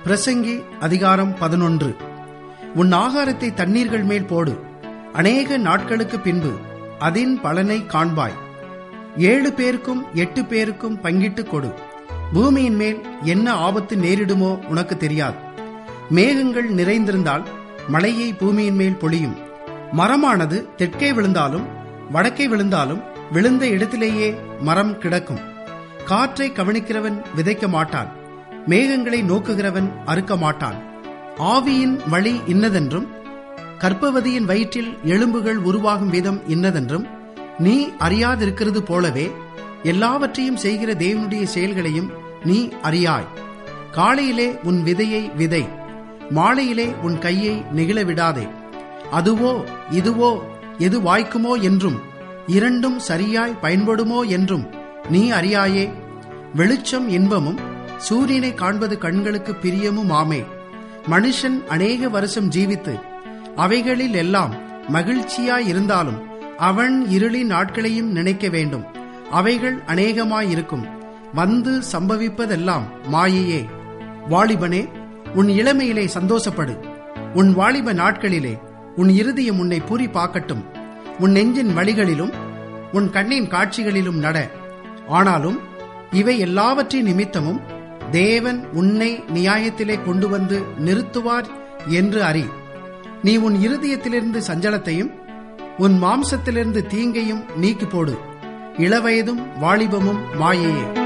பிரசங்கி அதிகாரம் பதினொன்று உன் ஆகாரத்தை தண்ணீர்கள் மேல் போடு அநேக நாட்களுக்கு பின்பு அதன் பலனை காண்பாய் ஏழு பேருக்கும் எட்டு பேருக்கும் பங்கிட்டுக் கொடு பூமியின் மேல் என்ன ஆபத்து நேரிடுமோ உனக்கு தெரியாது மேகங்கள் நிறைந்திருந்தால் மழையை பூமியின் மேல் பொழியும் மரமானது தெற்கே விழுந்தாலும் வடக்கே விழுந்தாலும் விழுந்த இடத்திலேயே மரம் கிடக்கும் காற்றை கவனிக்கிறவன் விதைக்க மாட்டான் மேகங்களை நோக்குகிறவன் அறுக்க மாட்டான் ஆவியின் வழி இன்னதென்றும் கற்பவதியின் வயிற்றில் எலும்புகள் உருவாகும் விதம் இன்னதென்றும் நீ அறியாதிருக்கிறது போலவே எல்லாவற்றையும் செய்கிற தேவனுடைய செயல்களையும் நீ அறியாய் காலையிலே உன் விதையை விதை மாலையிலே உன் கையை நெகிழ விடாதே அதுவோ இதுவோ எது வாய்க்குமோ என்றும் இரண்டும் சரியாய் பயன்படுமோ என்றும் நீ அறியாயே வெளிச்சம் இன்பமும் சூரியனை காண்பது கண்களுக்கு பிரியமும் ஆமே மனுஷன் அநேக வருஷம் ஜீவித்து அவைகளில் எல்லாம் மகிழ்ச்சியாய் இருந்தாலும் அவன் இருளின் நாட்களையும் நினைக்க வேண்டும் அவைகள் அநேகமாயிருக்கும் வந்து சம்பவிப்பதெல்லாம் மாயையே வாலிபனே உன் இளமையிலே சந்தோஷப்படு உன் வாலிப நாட்களிலே உன் இருதயம் உன்னை பூரி பார்க்கட்டும் உன் நெஞ்சின் வழிகளிலும் உன் கண்ணின் காட்சிகளிலும் நட ஆனாலும் இவை எல்லாவற்றின் நிமித்தமும் தேவன் உன்னை நியாயத்திலே கொண்டு வந்து நிறுத்துவார் என்று அறி நீ உன் இருதயத்திலிருந்து சஞ்சலத்தையும் உன் மாம்சத்திலிருந்து தீங்கையும் நீக்கி போடு இளவயதும் வாலிபமும் மாயையே